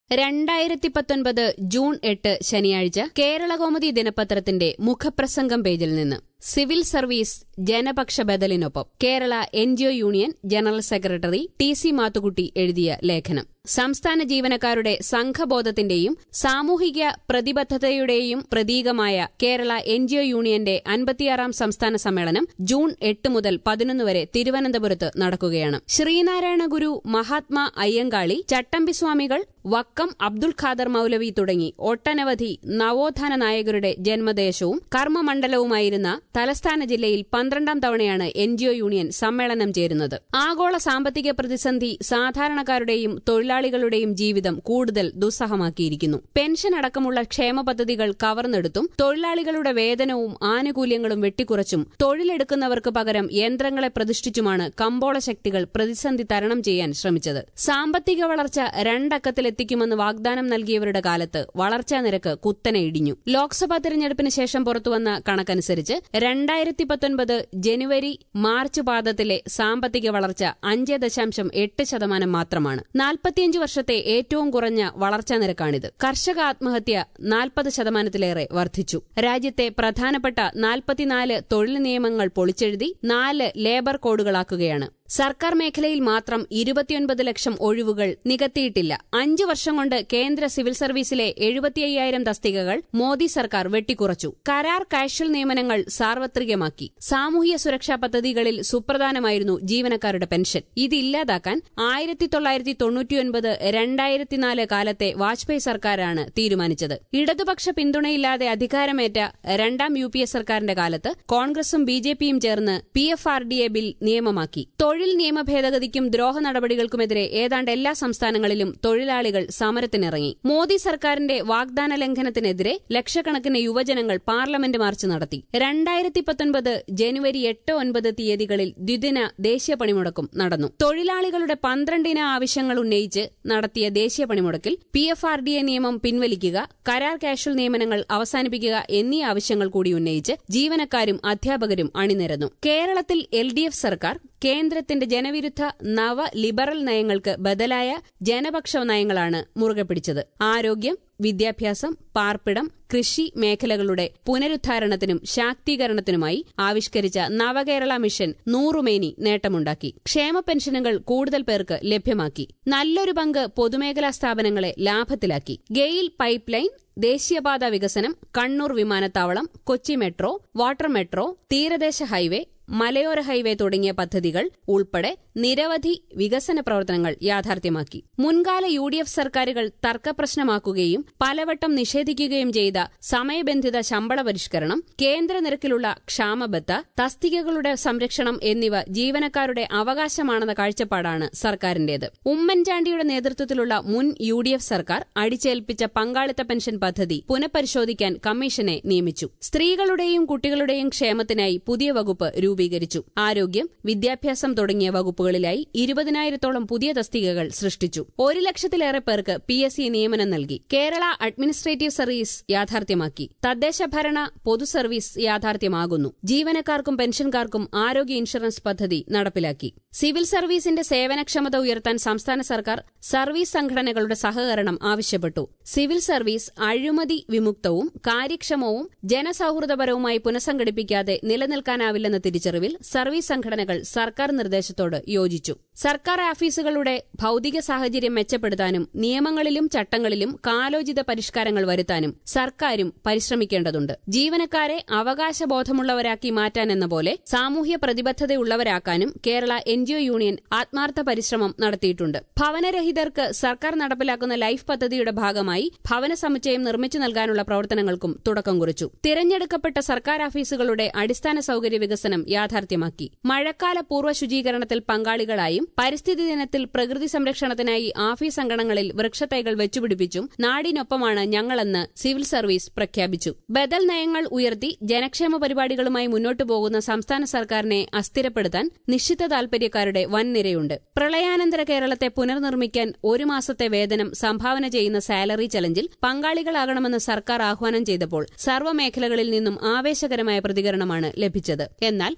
രണ്ടായിരത്തി പത്തൊൻപത് ജൂൺ എട്ട് ശനിയാഴ്ച കേരളകൗമുദി ദിനപത്രത്തിന്റെ മുഖപ്രസംഗം പേജിൽ നിന്ന് സിവിൽ സർവീസ് ജനപക്ഷ ബദലിനൊപ്പം Kerala NGO union general secretary T C Mathukutty എഴുതിയ ലേഖനം സംസ്ഥാന ജീവനക്കാരുടെ സംഘബോധത്തിന്റെയും സാമൂഹിക പ്രതിബദ്ധതയുടെയും പ്രതീകമായ കേരള എൻജിഒ യൂണിയന്റെ അൻപത്തിയാറാം സംസ്ഥാന സമ്മേളനം ജൂൺ എട്ട് മുതൽ പതിനൊന്ന് വരെ തിരുവനന്തപുരത്ത് നടക്കുകയാണ് ശ്രീനാരായണ ഗുരു മഹാത്മാ അയ്യങ്കാളി ചട്ടമ്പിസ്വാമികൾ വക്കം അബ്ദുൾ ഖാദർ മൌലവി തുടങ്ങി ഒട്ടനവധി നവോത്ഥാന നായകരുടെ ജന്മദേശവും കർമ്മമണ്ഡലവുമായിരുന്ന തലസ്ഥാന ജില്ലയിൽ പന്ത്രണ്ടാം തവണയാണ് എൻജിഒ യൂണിയൻ സമ്മേളനം ചേരുന്നത് ആഗോള സാമ്പത്തിക പ്രതിസന്ധി സാധാരണക്കാരുടെയും തൊഴിലാളികളുടെയും ജീവിതം കൂടുതൽ ദുസ്സഹമാക്കിയിരിക്കുന്നു പെൻഷൻ അടക്കമുള്ള ക്ഷേമ പദ്ധതികൾ കവർന്നെടുത്തും തൊഴിലാളികളുടെ വേതനവും ആനുകൂല്യങ്ങളും വെട്ടിക്കുറച്ചും തൊഴിലെടുക്കുന്നവർക്ക് പകരം യന്ത്രങ്ങളെ പ്രതിഷ്ഠിച്ചുമാണ് കമ്പോള ശക്തികൾ പ്രതിസന്ധി തരണം ചെയ്യാൻ ശ്രമിച്ചത് സാമ്പത്തിക വളർച്ച രണ്ടക്കത്തിലെത്തിക്കുമെന്ന് വാഗ്ദാനം നൽകിയവരുടെ കാലത്ത് വളർച്ചാ നിരക്ക് കുത്തനെ ഇടിഞ്ഞു ലോക്സഭാ തെരഞ്ഞെടുപ്പിന് ശേഷം പുറത്തുവന്ന കണക്കനുസരിച്ച് രണ്ടായിരത്തി പത്തൊൻപത് ജനുവരി മാർച്ച് പാദത്തിലെ സാമ്പത്തിക വളർച്ച അഞ്ച് ദശാംശം എട്ട് ശതമാനം മാത്രമാണ് നാൽപ്പത്തിയഞ്ച് വർഷത്തെ ഏറ്റവും കുറഞ്ഞ വളർച്ചാ നിരക്കാണിത് കർഷക ആത്മഹത്യ നാൽപ്പത് ശതമാനത്തിലേറെ വർദ്ധിച്ചു രാജ്യത്തെ പ്രധാനപ്പെട്ട നാൽപ്പത്തിനാല് തൊഴിൽ നിയമങ്ങൾ പൊളിച്ചെഴുതി നാല് ലേബർ കോഡുകളാക്കുകയാണ് സർക്കാർ മേഖലയിൽ മാത്രം ഇരുപത്തിയൊൻപത് ലക്ഷം ഒഴിവുകൾ നികത്തിയിട്ടില്ല അഞ്ചു വർഷം കൊണ്ട് കേന്ദ്ര സിവിൽ സർവീസിലെ എഴുപത്തിയ്യായിരം തസ്തികകൾ മോദി സർക്കാർ വെട്ടിക്കുറച്ചു കരാർ കാഷ്വൽ നിയമനങ്ങൾ സാർവത്രികമാക്കി സാമൂഹ്യ സുരക്ഷാ പദ്ധതികളിൽ സുപ്രധാനമായിരുന്നു ജീവനക്കാരുടെ പെൻഷൻ ഇതില്ലാതാക്കാൻ ആയിരത്തി തൊള്ളായിരത്തി തൊണ്ണൂറ്റിയൊൻപത് രണ്ടായിരത്തിനാല് കാലത്തെ വാജ്പേയി സർക്കാരാണ് തീരുമാനിച്ചത് ഇടതുപക്ഷ പിന്തുണയില്ലാതെ അധികാരമേറ്റ രണ്ടാം യു പി എ സർക്കാരിന്റെ കാലത്ത് കോൺഗ്രസും ബി ജെ പിയും ചേർന്ന് P F R D A bill നിയമമാക്കി തൊഴിൽ നിയമ ഭേദഗതിക്കും ദ്രോഹ നടപടികൾക്കുമെതിരെ ഏതാണ്ട് എല്ലാ സംസ്ഥാനങ്ങളിലും തൊഴിലാളികൾ സമരത്തിനിറങ്ങി മോദി സർക്കാരിന്റെ വാഗ്ദാന ലംഘനത്തിനെതിരെ ലക്ഷക്കണക്കിന് യുവജനങ്ങൾ പാർലമെന്റ് മാർച്ച് നടത്തി രണ്ടായിരത്തി പത്തൊൻപത് ജനുവരി എട്ട് ഒൻപത് തീയതികളിൽ ദ്വിദിന ദേശീയ പണിമുടക്കും നടന്നു തൊഴിലാളികളുടെ പന്ത്രണ്ടിന ആവശ്യങ്ങൾ ഉന്നയിച്ച് നടത്തിയ ദേശീയ പണിമുടക്കിൽ P F R D A നിയമം പിൻവലിക്കുക കരാർ കാഷ്വൽ നിയമനങ്ങൾ അവസാനിപ്പിക്കുക എന്നീ ആവശ്യങ്ങൾ കൂടി ഉന്നയിച്ച് ജീവനക്കാരും അധ്യാപകരും അണിനിരന്നു കേരളത്തിൽ എൽ ഡി എഫ് സർക്കാർ കേന്ദ്രത്തിന്റെ ജനവിരുദ്ധ നവ ലിബറൽ നയങ്ങൾക്ക് ബദലായ ജനപക്ഷ നയങ്ങളാണ് മുറുകെ പിടിച്ചത് ആരോഗ്യം വിദ്യാഭ്യാസം പാർപ്പിടം കൃഷി മേഖലകളുടെ പുനരുദ്ധാരണത്തിനും ശാക്തീകരണത്തിനുമായി ആവിഷ്കരിച്ച നവകേരള മിഷൻ നൂറുമേനി നേട്ടമുണ്ടാക്കി ക്ഷേമ പെൻഷനുകൾ കൂടുതൽ പേർക്ക് ലഭ്യമാക്കി നല്ലൊരു പങ്ക് പൊതുമേഖലാ സ്ഥാപനങ്ങളെ ലാഭത്തിലാക്കി ഗെയിൽ പൈപ്പ് ലൈൻ ദേശീയപാത വികസനം കണ്ണൂർ വിമാനത്താവളം കൊച്ചി മെട്രോ വാട്ടർ മെട്രോ തീരദേശ ഹൈവേ മലയോര ഹൈവേ തുടങ്ങിയ പദ്ധതികൾ ഉൾപ്പെടെ നിരവധി വികസന പ്രവർത്തനങ്ങൾ യാഥാർത്ഥ്യമാക്കി മുൻകാല യു ഡി എഫ് സർക്കാരുകൾ തർക്കപ്രശ്നമാക്കുകയും പലവട്ടം നിഷേധിക്കുകയും ചെയ്ത സമയബന്ധിത ശമ്പള പരിഷ്കരണം കേന്ദ്ര നിരക്കിലുള്ള ക്ഷാമബത്ത തസ്തികകളുടെ സംരക്ഷണം എന്നിവ ജീവനക്കാരുടെ അവകാശമാണെന്ന കാഴ്ചപ്പാടാണ് സർക്കാരിന്റേത് ഉമ്മൻചാണ്ടിയുടെ നേതൃത്വത്തിലുള്ള മുൻ യു ഡി എഫ് സർക്കാർ അടിച്ചേൽപ്പിച്ച പങ്കാളിത്ത പെൻഷൻ പദ്ധതി പുനഃപരിശോധിക്കാൻ കമ്മീഷനെ നിയമിച്ചു സ്ത്രീകളുടെയും കുട്ടികളുടെയും ക്ഷേമത്തിനായി പുതിയ വകുപ്പ് രൂപീകരിച്ചു ആരോഗ്യം വിദ്യാഭ്യാസം തുടങ്ങിയ വകുപ്പുകളിലായി ഇരുപതിനായിരത്തോളം പുതിയ തസ്തികകൾ സൃഷ്ടിച്ചു ഒരു ലക്ഷത്തിലേറെ പേർക്ക് പി എസ് സി നിയമനം നൽകി കേരള അഡ്മിനിസ്ട്രേറ്റീവ് സർവീസ് യാഥാർത്ഥ്യമാക്കി തദ്ദേശ ഭരണ പൊതു സർവീസ് യാഥാർത്ഥ്യമാകുന്നു ജീവനക്കാർക്കും പെൻഷൻകാർക്കും ആരോഗ്യ ഇൻഷുറൻസ് പദ്ധതി നടപ്പിലാക്കി സിവിൽ സർവീസിന്റെ സേവനക്ഷമത ഉയർത്താൻ സംസ്ഥാന സർക്കാർ സർവീസ് സംഘടനകളുടെ സഹകരണം ആവശ്യപ്പെട്ടു സിവിൽ സർവീസ് അഴിമതി വിമുക്തവും കാര്യക്ഷമവും ജനസൌഹൃദപരവുമായി പുനഃസംഘടിപ്പിക്കാതെ നിലനിൽക്കാനാവില്ലെന്ന തിരിച്ചറിവിൽ സർവീസ് സംഘടനകൾ സർക്കാർ നിർദ്ദേശത്തോട് യോജിച്ചു സർക്കാർ ഓഫീസുകളുടെ ഭൌതിക സാഹചര്യം മെച്ചപ്പെടുത്താനും നിയമങ്ങളിലും ചട്ടങ്ങളിലും കാലോചിത പരിഷ്കാരങ്ങൾ വരുത്താനും സർക്കാരും പരിശ്രമിക്കേണ്ടതുണ്ട് ജീവനക്കാരെ അവകാശബോധമുള്ളവരാക്കി മാറ്റാനെന്ന പോലെ സാമൂഹ്യ പ്രതിബദ്ധതയുള്ളവരാക്കാനും കേരള എൻജിഒ യൂണിയൻ ആത്മാർത്ഥ പരിശ്രമം നടത്തിയിട്ടുണ്ട് ഭവനരഹിതർക്ക് സർക്കാർ നടപ്പിലാക്കുന്ന ലൈഫ് പദ്ധതിയുടെ ഭാഗമായി ഭവന സമുച്ചയം നിർമ്മിച്ചു നൽകാനുള്ള പ്രവർത്തനങ്ങൾക്കും തുടക്കം കുറിച്ചു തിരഞ്ഞെടുക്കപ്പെട്ട സർക്കാർ ഓഫീസുകളുടെ അടിസ്ഥാന സൌകര്യ വികസനം യാഥാർത്ഥ്യമാക്കി മഴക്കാല പൂർവ്വ ശുചീകരണത്തിൽ പങ്കാളികളായും പരിസ്ഥിതി ദിനത്തിൽ പ്രകൃതി സംരക്ഷണത്തിനായി ഓഫീസ് അങ്കണങ്ങളിൽ വൃക്ഷത്തൈകൾ വെച്ചുപിടിപ്പിച്ചും നാടിനൊപ്പമാണ് ഞങ്ങളെന്ന് സിവിൽ സർവീസ് പ്രഖ്യാപിച്ചു ബദൽ നയങ്ങൾ ഉയർത്തി ജനക്ഷേമ പരിപാടികളുമായി മുന്നോട്ടു പോകുന്ന സംസ്ഥാന സർക്കാരിനെ അസ്ഥിരപ്പെടുത്താൻ നിശ്ചിത താൽപര്യക്കാരുടെ വൻനിരയുണ്ട് പ്രളയാനന്തര കേരളത്തെ പുനർനിർമ്മിക്കാൻ ഒരു മാസത്തെ വേതനം സംഭാവന ചെയ്യുന്ന സാലറി ചലഞ്ചിൽ പങ്കാളികളാകണമെന്ന് സർക്കാർ ആഹ്വാനം ചെയ്തപ്പോൾ സർവ്വമേഖലകളിൽ നിന്നും ആവേശകരമായ പ്രതികരണമാണ് ലഭിച്ചത് എന്നാൽ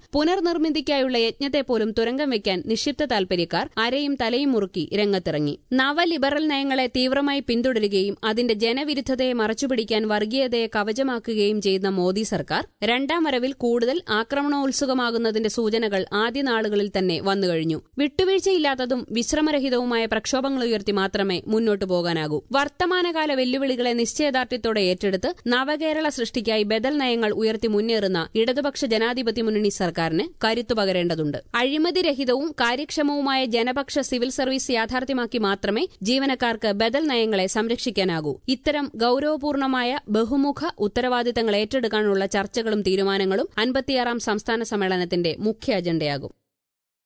പുനർനിർമ്മിതിക്കായുള്ള യജ്ഞത്തെ പോലും തുരങ്കം വയ്ക്കാൻ നിക്ഷിപ്ത താൽപര്യക്കാർ അരയും തലയും മുറുക്കി രംഗത്തിറങ്ങി നവലിബറൽ നയങ്ങളെ തീവ്രമായി പിന്തുടരുകയും അതിന്റെ ജനവിരുദ്ധതയെ മറച്ചുപിടിക്കാൻ വർഗീയതയെ കവചമാക്കുകയും ചെയ്യുന്ന മോദി സർക്കാർ രണ്ടാം വരവിൽ കൂടുതൽ ആക്രമണോത്സുകമാകുന്നതിന്റെ സൂചനകൾ ആദ്യ നാളുകളിൽ തന്നെ വന്നുകഴിഞ്ഞു വിട്ടുവീഴ്ചയില്ലാത്തതും വിശ്രമരഹിതവുമായ പ്രക്ഷോഭങ്ങൾ ഉയർത്തി മാത്രമേ മുന്നോട്ടു പോകാനാകൂ വർത്തമാനകാല വെല്ലുവിളികളെ നിശ്ചയദാർഢ്യത്തോടെ ഏറ്റെടുത്ത് നവകേരള സൃഷ്ടിക്കായി ബദൽ നയങ്ങൾ ഉയർത്തി മുന്നേറുന്ന ഇടതുപക്ഷ ജനാധിപത്യ മുന്നണി സർക്കാരിന് കരുത്തു പകരേണ്ടതുണ്ട് അഴിമതിരഹിതവും കാര്യക്ഷമവുമായ ജനപക്ഷ സിവിൽ സർവീസ് യാഥാർത്ഥ്യമാക്കി മാത്രമേ ജീവനക്കാർക്ക് ബദൽ നയങ്ങളെ സംരക്ഷിക്കാനാകൂ ഇത്തരം ഗൌരവപൂർണമായ ബഹുമുഖ ഉത്തരവാദിത്തങ്ങൾ ഏറ്റെടുക്കാനുള്ള ചർച്ചകളും തീരുമാനങ്ങളും അൻപത്തിയാറാം സംസ്ഥാന സമ്മേളനത്തിന്റെ മുഖ്യ അജണ്ടയാകും